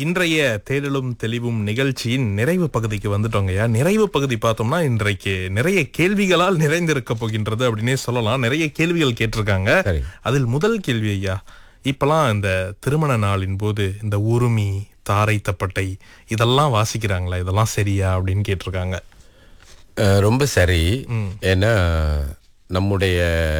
இன்றைய தேடலும் தெளிவும் நிகழ்ச்சியின் நிறைவு பகுதிக்கு வந்துட்டோங்கய்யா நிறைவு பகுதி பார்த்தோம்னா இன்றைக்கு நிறைய கேள்விகளால் நிறைந்திருக்க போகின்றது அப்படின்னே சொல்லலாம் நிறைய கேள்விகள் கேட்டிருக்காங்க சரி. அதில் முதல் கேள்வி ஐயா இப்பெல்லாம் இந்த திருமண நாளின் போது இந்த உருமி தாரை தப்பட்டை இதெல்லாம் வாசிக்கிறாங்களா இதெல்லாம் சரியா அப்படின்னு கேட்டிருக்காங்க அஹ், ரொம்ப சரி ஏன்னா நம்முடைய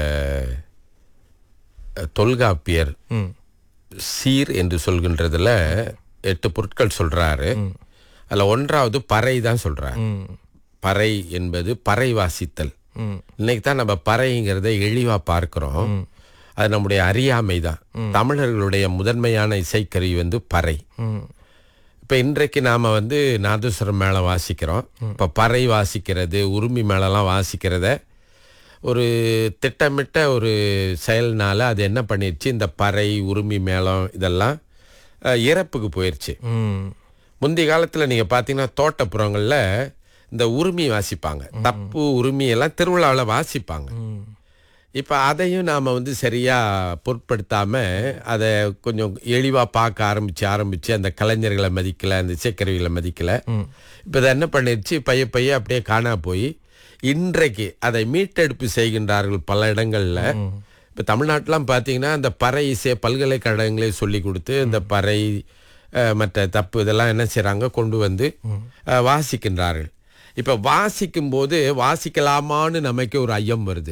அஹ், தொல்காப்பியர் ம் சீர் என்று சொல்கின்றதுல எட்டு பொருட்கள் சொல்றாரு அதுல ஒன்றாவது பறை தான் சொல்றாரு ம் பறை என்பது பறை வாசித்தல் ம் இன்னைக்கு தான் நம்ம பறைங்கிறத இழிவா பார்க்கிறோம் அது நம்முடைய அறியாமை தான் தமிழர்களுடைய முதன்மையான இசைக்கருவி வந்து பறை ம் இப்போ இன்றைக்கு நாம் வந்து நாதஸ்வரம் மேள வாசிக்கிறோம் இப்போ பறை வாசிக்கிறது உருமி மேளம்லாம் வாசிக்கிறத ஒரு திட்டமிட்ட ஒரு செயல்னால அது என்ன பண்ணிருச்சு இந்த பறை உருமி மேளம் இதெல்லாம் அஹ், இறப்புக்கு போயிடுச்சு ம் முந்தைய காலத்தில் நீங்கள் பார்த்தீங்கன்னா தோட்டப்புறங்களில் இந்த உருமி வாசிப்பாங்க தப்பு உருமி எல்லாம் திருவிழாவில் வாசிப்பாங்க இப்போ அதையும் நாம் வந்து சரியாக பொருட்படுத்தாமல் அதை கொஞ்சம் எளிவாக பார்க்க ஆரம்பித்து ஆரம்பித்து அந்த கலைஞர்களை மதிக்கலை அந்த இசைக்கருவிகளை மதிக்கலை இப்போ இதை என்ன பண்ணிருச்சு பைய பைய அப்படியே காணா போய் இன்றைக்கு அதை மீட்டெடுப்பு செய்கின்றார்கள் பல இடங்களில் இப்போ தமிழ்நாட்டிலாம் பார்த்தீங்கன்னா அந்த பறை இசை பல்கலைக்கழகங்களே சொல்லி கொடுத்து இந்த பறை அஹ், மற்ற தப்பு இதெல்லாம் என்ன செய்கிறாங்க கொண்டு வந்து அஹ், வாசிக்கின்றார்கள் இப்போ வாசிக்கும் போது வாசிக்கலாமான்னு நமக்கு ஒரு ஐயம் வருது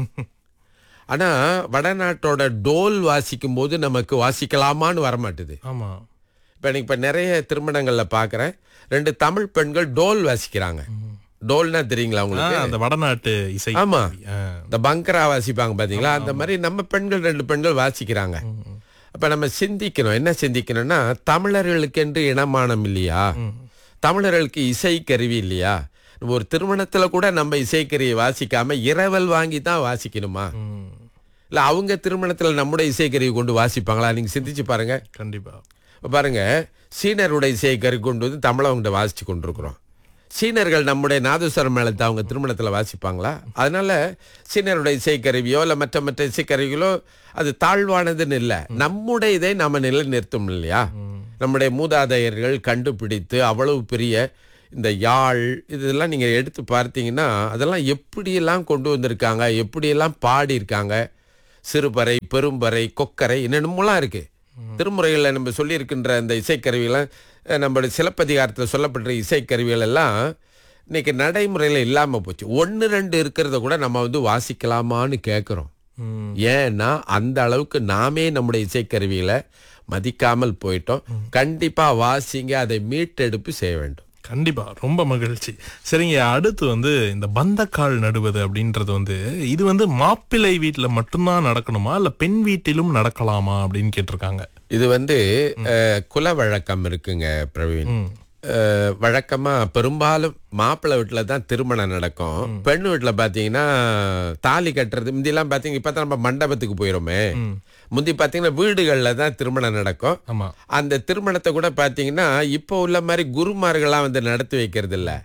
ஆனா வடநாட்டோட டோல் வாசிக்கும் போது நமக்கு வாசிக்கலாமான்னு வரமாட்டுது ஆமா இப்போ எனக்கு இப்போ நிறைய திருமணங்கள்ல பார்க்குறேன் ரெண்டு தமிழ் பெண்கள் டோல் வாசிக்கிறாங்க டோல்னா தெரியுங்களா ஆ, உங்களுக்கு அந்த வடநாட்டு இசை ஆமா ஆ. இந்த பங்கரா வாசிப்பாங்க பாத்தீங்களா அந்த மாதிரி நம்ம பெண்கள் ரெண்டு பெண்கள் வாசிக்கிறாங்க அப்ப நம்ம சிந்திக்கணும் என்ன சிந்திக்கணும்னா தமிழர்களுக்கென்று இனமானம் இல்லையா தமிழர்களுக்கு இசை கருவி இல்லையா நம்ம ஒரு திருமணத்துல கூட நம்ம இசைக்கருவியை வாசிக்காம இரவல் வாங்கி தான் வாசிக்கணுமா ம், இல்ல அவங்க திருமணத்துல நம்முடைய இசைக்கருவி கொண்டு வாசிப்பாங்களா நீங்க சிந்திச்சு பாருங்க கண்டிப்பா இப்ப பாருங்க சீனருடைய இசைக்கருவி கொண்டு வந்து தமிழவங்கிட்ட வாசிச்சு கொண்டிருக்கிறோம் சீனர்கள் நம்முடைய நாதஸ்வர மேளத்தை அவங்க திருமணத்துல வாசிப்பாங்களா அதனால சீனருடைய இசைக்கருவியோ இல்ல மற்ற மற்ற இசைக்கருவிகளோ அது தாழ்வானதுன்னு இல்லை நம்முடைய இதை நம்ம நிலைநிறுத்தும் இல்லையா நம்முடைய மூதாதையர்கள் கண்டுபிடித்து அவ்வளவு பெரிய இந்த யாழ் இதெல்லாம் நீங்க எடுத்து பார்த்தீங்கன்னா அதெல்லாம் எப்படியெல்லாம் கொண்டு வந்திருக்காங்க எப்படியெல்லாம் பாடியிருக்காங்க சிறுபறை பெரும்பறை கொக்கரை என்னென்னமோலாம் இருக்கு திருமுறைகளில் நம்ம சொல்லியிருக்கின்ற இந்த இசைக்கருவிகள்லாம் அஹ், நம்மளுடைய சிலப்பதிகாரத்தில் சொல்லப்படுற இசைக்கருவிகள் எல்லாம் இன்னைக்கு நடைமுறையில் இல்லாமல் போச்சு ஒன்று ரெண்டு இருக்கிறத கூட நம்ம வந்து வாசிக்கலாமான்னு கேட்குறோம் ம், ஏன்னா அந்த அளவுக்கு நாமே நம்முடைய இசைக்கருவிகளை மதிக்காமல் போயிட்டோம் கண்டிப்பா வாசிங்க அதை மீட்டெடுப்பு செய்ய வேண்டும் கண்டிப்பா ரொம்ப மகிழ்ச்சி சரிங்க அடுத்து வந்து இந்த பந்தக்கால் நடுவது அப்படின்றது வந்து இது வந்து மாப்பிள்ளை வீட்டுல மட்டும்தான் நடக்கணுமா இல்ல பெண் வீட்டிலும் நடக்கலாமா அப்படின்னு கேட்டிருக்காங்க இது வந்து அஹ், குல வழக்கம் இருக்குங்க பிரவீன் அஹ், வழக்கமா பெரும்பாலும் மாப்பிள்ளை வீட்டுல தான் திருமணம் நடக்கும் பெண் வீட்டுல பாத்தீங்கன்னா தாலி கட்டுறது முந்தியெல்லாம் பாத்தீங்க இப்ப தான் நம்ம மண்டபத்துக்கு போயிரோமே முந்தி பாத்தீங்கன்னா வீடுகள்ல தான் திருமணம் நடக்கும் ஆமா அந்த திருமணத்தை கூட பாத்தீங்கன்னா இப்போ உள்ள மாதிரி குருமார்கள்லாம் வந்து நடத்தி வைக்கிறது இல்ல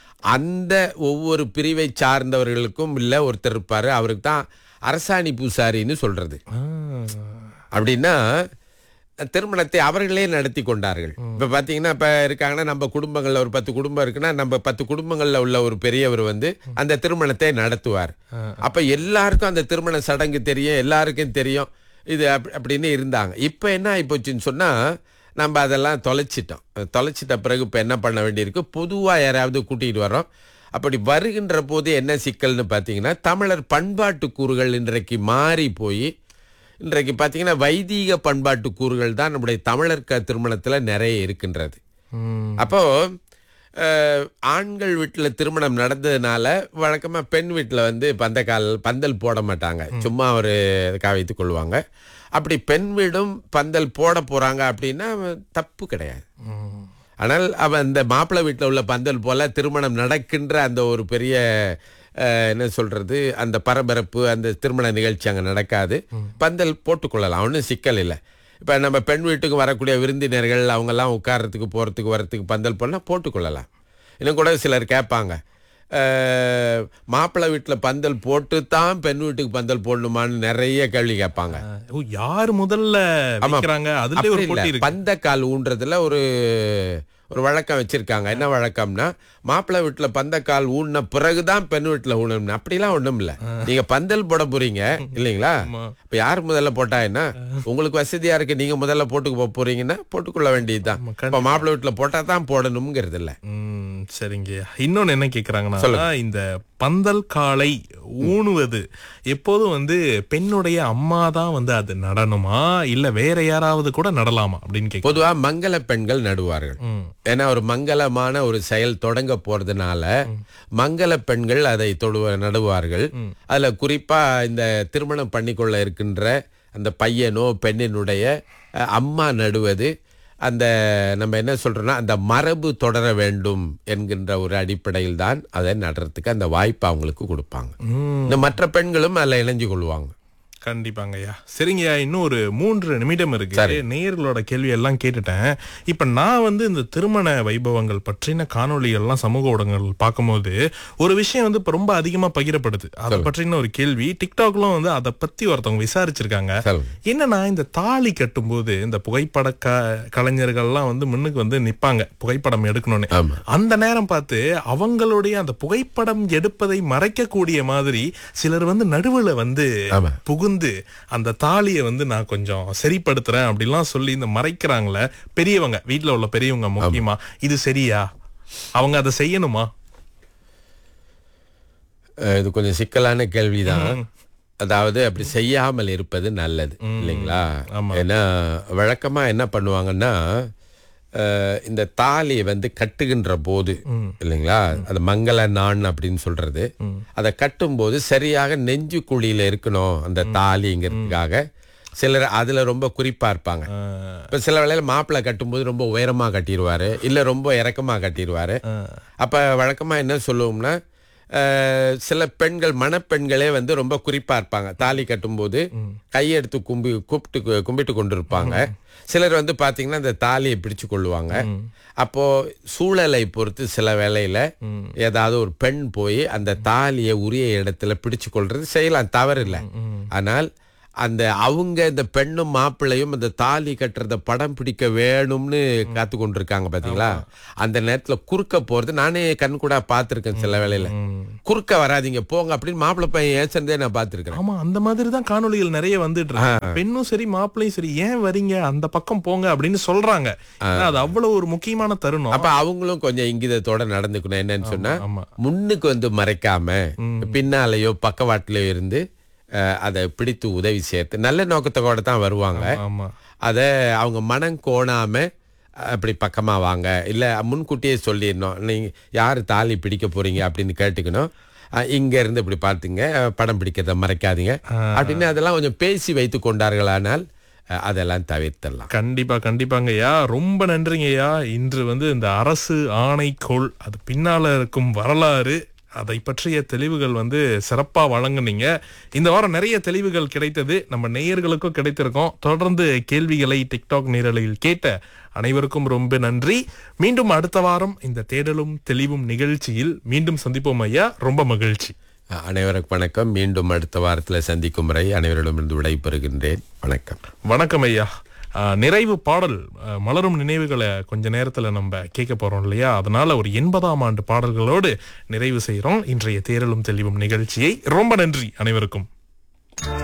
அந்த ஒவ்வொரு பிரிவை சார்ந்தவர்களுக்கும் இல்ல ஒருத்தர் இருப்பாரு அவருக்கு தான் அரசாணி பூசாரின்னு சொல்றது ஆ, அப்படின்னா திருமணத்தை அவர்களே நடத்தி கொண்டார்கள் இப்ப பாத்தீங்கன்னா இப்ப இருக்காங்கன்னா நம்ம குடும்பங்கள்ல ஒரு பத்து குடும்பம் இருக்குன்னா நம்ம பத்து குடும்பங்கள்ல உள்ள ஒரு பெரியவர் வந்து அந்த திருமணத்தை நடத்துவார் அப்ப எல்லாருக்கும் அந்த திருமண சடங்கு தெரியும் எல்லாருக்கும் தெரியும் இது அப்ப- அப்படின்னு இருந்தாங்க இப்ப என்ன ஆயிப்போச்சுன்னு சொன்னா நம்ம அதெல்லாம் தொலைச்சிட்டோம் தொலைச்சிட்ட பிறகு இப்ப என்ன பண்ண வேண்டியிருக்கு பொதுவா யாராவது கூட்டிட்டு வரோம் அப்படி வருகின்ற போது என்ன சிக்கல்னு பார்த்தீங்கன்னா தமிழர் பண்பாட்டு கூறுகள் இன்றைக்கு மாறி போய் இன்றைக்கு பார்த்தீங்கன்னா வைதீக பண்பாட்டு கூறுகள் தான் நம்முடைய தமிழர் க திருமணத்தில் நிறைய இருக்கின்றது ம், அப்போ அஹ், ஆண்கள் வீட்டில் திருமணம் நடந்ததுனால வழக்கமாக பெண் வீட்டில் வந்து பந்தக்கால் பந்தல் போட மாட்டாங்க சும்மா ஒரு இதுக்காக வைத்துக் கொள்வாங்க அப்படி பெண் வீடும் பந்தல் போட போறாங்க அப்படின்னா தப்பு கிடையாது ம், ஆனால் அவன் அந்த மாப்பிள்ளை வீட்டில் உள்ள பந்தல் போல திருமணம் நடக்கின்ற அந்த ஒரு பெரிய அஹ், என்ன சொல்றது அந்த பரபரப்பு அந்த திருமண நிகழ்ச்சி அங்கே நடக்காது பந்தல் போட்டுக்கொள்ளலாம் ஒன்றும் சிக்கல் இல்லை இப்போ நம்ம பெண் வீட்டுக்கு வரக்கூடிய விருந்தினர்கள் அவங்கெல்லாம் உட்கார்றதுக்கு போகிறதுக்கு வரத்துக்கு பந்தல் போடலாம் போட்டுக்கொள்ளலாம் இன்னும் கூட சிலர் கேட்பாங்க அஹ், மாப்பிள்ளை வீட்டுல பந்தல் போட்டு தான் பெண் வீட்டுக்கு பந்தல் போடணுமான்னு நிறைய கேள்வி கேட்பாங்க ஓ யார் முதல்ல வைக்கிறாங்க அதுல ஒரு அப்படி போட்டி இல்ல இருக்கு பந்த கால் ஊன்றதுல ஒரு ஒரு வழக்கம் வச்சிருக்காங்க என்ன வழக்கம்னா மாப்பிள்ளை வீட்டுல பந்தக்கால் ஊன பிறகுதான் பெண் வீட்டுல ஊனணும் அப்படிலாம் ஒண்ணும் இல்ல நீங்க பந்தல் போட போறீங்க இல்லைங்களா இப்ப யார் முதல்ல போட்டா என்ன உங்களுக்கு வசதியா இருக்கு நீங்க முதல்ல போட்டுக்கு போக போறீங்கன்னா போட்டுக்கொள்ள வேண்டியதுதான் இப்ப மாப்பிள்ளை வீட்டுல போட்டா தான் போடணுங்கிறது இல்ல ம், சரிங்க இன்னொன்னு என்ன கேக்குறாங்கன்னா இந்த பந்தல் காலை ஊனுவது எப்போதும் வந்து பெண்ணுடைய அம்மா தான் வந்து அது நடணுமா இல்ல வேற யாராவது கூட நடலாமா அப்படின்னு கேக்கு பொதுவா மங்கள பெண்கள் நடுவார்கள் ம். ஏன்னா ஒரு மங்களமான ஒரு செயல் தொடங்க போறதுனால மங்கள பெண்கள் அதை தொடுவ நடுவார்கள் அதுல குறிப்பா இந்த திருமணம் பண்ணிக்கொள்ள இருக்கின்ற அந்த பையனோ பெண்ணினுடைய அஹ், அம்மா நடுவது அந்த நம்ம என்ன சொல்றோம்னா அந்த மரபு தொடர வேண்டும் என்கின்ற ஒரு அடிப்படையில் தான் அதை நடுறதுக்கு அந்த வாய்ப்பை அவங்களுக்கு கொடுப்பாங்க ம், இந்த மற்ற பெண்களும் அதில் இணைஞ்சு கொள்வாங்க கண்டிப்பாங்கய்யா சரிங்கய்யா இன்னும் ஒரு மூன்று நிமிடம் இருக்கு நேயர்களோட கேள்வி எல்லாம் கேட்டுட்டேன் இப்ப நான் வந்து இந்த திருமண வைபவங்கள் பற்றின காணொளிகள்லாம் சமூக ஊடகங்கள் பார்க்கும்போது ஒரு விஷயம் வந்து இப்ப ரொம்ப அதிகமா பகிரப்படுது அதை பற்றின ஒரு கேள்வி டிக்டாக்லாம் வந்து அதை பத்தி ஒருத்தவங்க விசாரிச்சிருக்காங்க சொல்லுங்க என்னன்னா இந்த தாலி கட்டும்போது இந்த புகைப்பட க கலைஞர்கள்லாம் வந்து முன்னுக்கு வந்து நிப்பாங்க புகைப்படம் எடுக்கணும்னு ஆமா அந்த நேரம் பார்த்து அவங்களுடைய அந்த புகைப்படம் எடுப்பதை மறைக்கக்கூடிய மாதிரி சிலர் வந்து நடுவுல வந்து ஆமா. புகுந்து அந்த தாலியை வந்து நான் கொஞ்சம் சரிப்படுத்துறேன் அப்படிலாம் சொல்லி இந்த மறைக்கிறாங்களே பெரியவங்க வீட்ல உள்ள பெரியவங்க முக்கியமா இது சரியா அவங்க அதை செய்யணுமா அஹ் இது கொஞ்சம் சிக்கலான கேள்விதான் அதாவது அப்படி செய்யாமல் இருப்பது நல்லது இல்லைங்களா ஏன்னா வழக்கமா என்ன பண்ணுவாங்கன்னா அஹ், இந்த தாலியை வந்து கட்டுகின்ற போது இல்லைங்களா அது மங்கள நான் அப்படின்னு சொல்றது அதை கட்டும்போது சரியாக நெஞ்சு குழியில இருக்கணும் அந்த தாலிங்கிறதுக்காக சிலர் அதுல ரொம்ப குறிப்பா இருப்பாங்க அஹ், இப்ப சில வேளையில மாப்பிள்ளை கட்டும்போது ரொம்ப உயரமா கட்டிடுவாரு இல்ல ரொம்ப இறக்கமா கட்டிடுவாரு அப்ப வழக்கமா என்ன சொல்லுவோம்னா அஹ், சில பெண்கள் மணப்பெண்களே வந்து ரொம்ப குறிப்பா இருப்பாங்க தாலி கட்டும்போது கையெடுத்து கும்பி கூப்பிட்டு கும்பிட்டு கொண்டு இருப்பாங்க சிலர் வந்து பாத்தீங்கன்னா இந்த தாலியை பிடிச்சு கொள்ளுவாங்க அப்போ சூழலை பொறுத்து சில வேளையில ஏதாவது ஒரு பெண் போய் அந்த தாலியை உரிய இடத்துல பிடிச்சு கொள்றது செய்யலாம் தவறு இல்லை ஆனால் அந்த அவங்க இந்த பெண்ணும் மாப்பிள்ளையும் அந்த தாலி கட்டுறத படம் பிடிக்க வேணும்னு காத்து கொண்டிருக்காங்க பாத்தீங்களா அந்த நேரத்துல குறுக்க போறது நானே கண் கூட பார்த்திருக்கேன் சில வேளையில குறுக்க வராதீங்க போங்க அப்படின்னு மாப்பிள்ளை பையன் ஏசந்தே நான் பார்த்திருக்கேன் ஆமா அந்த மாதிரி தான் காணொளிகள் நிறைய வந்துட்டு இருக்கு பெண்ணும் சரி மாப்பிள்ளையும் சரி ஏன் வரீங்க அந்த பக்கம் போங்க அப்படின்னு சொல்றாங்க ஏன்னா, அது அவ்வளவு ஒரு முக்கியமான தருணம் அப்ப அவங்களும் கொஞ்சம் இங்கிதத்தோட நடந்துக்கணும் என்னன்னு சொன்னா ஆமா முன்னுக்கு வந்து மறைக்காம பின்னாலேயோ பக்கவாட்டிலயோ இருந்து அஹ், அதை பிடித்து உதவி சேர்த்து நல்ல நோக்கத்தோட தான் வருவாங்க ஆமா அதை அவங்க மனம் கோணாம அப்படி பக்கமா வாங்க இல்ல முன்கூட்டியே சொல்லிடணும் நீங்க யாரு தாலி பிடிக்க போறீங்க அப்படின்னு கேட்டுக்கணும் அஹ், இங்க இருந்து இப்படி பார்த்துங்க அஹ், படம் பிடிக்கிறத மறைக்காதீங்க அப்படின்னு அதெல்லாம் கொஞ்சம் பேசி வைத்து கொண்டார்களானால் அஹ், அதெல்லாம் தவிர்த்திடலாம் கண்டிப்பா கண்டிப்பாங்கய்யா ரொம்ப நன்றிங்கய்யா இன்று வந்து இந்த அரசு ஆணைக்கோள் அது பின்னால இருக்கும் வரலாறு அதை பற்றிய தெளிவுகள் வந்து சிறப்பா வழங்குனீங்க இந்த வாரம் நிறைய தெளிவுகள் கிடைத்தது நம்ம நேயர்களுக்கும் கிடைத்திருக்கோம் தொடர்ந்து கேள்விகளை டிக்டாக் நேரலையில் கேட்ட அனைவருக்கும் ரொம்ப நன்றி மீண்டும் அடுத்த வாரம் இந்த தேடலும் தெளிவும் நிகழ்ச்சியில் மீண்டும் சந்திப்போம் ஐயா ரொம்ப மகிழ்ச்சி அஹ், அனைவருக்கும் வணக்கம் மீண்டும் அடுத்த வாரத்தில் சந்திக்கும் வரை அனைவரிடமிருந்து விடைபெறுகின்றேன் வணக்கம் வணக்கம் ஐயா ஆஹ், நிறைவு பாடல் ஆஹ், மலரும் நினைவுகளை கொஞ்ச நேரத்துல நம்ம கேட்க போறோம் இல்லையா அதனால ஒரு எண்பதாம் ஆண்டு பாடல்களோடு நிறைவு செய்றோம் இன்றைய தேரலும் தெளிவும் நிகழ்ச்சியை ரொம்ப நன்றி அனைவருக்கும்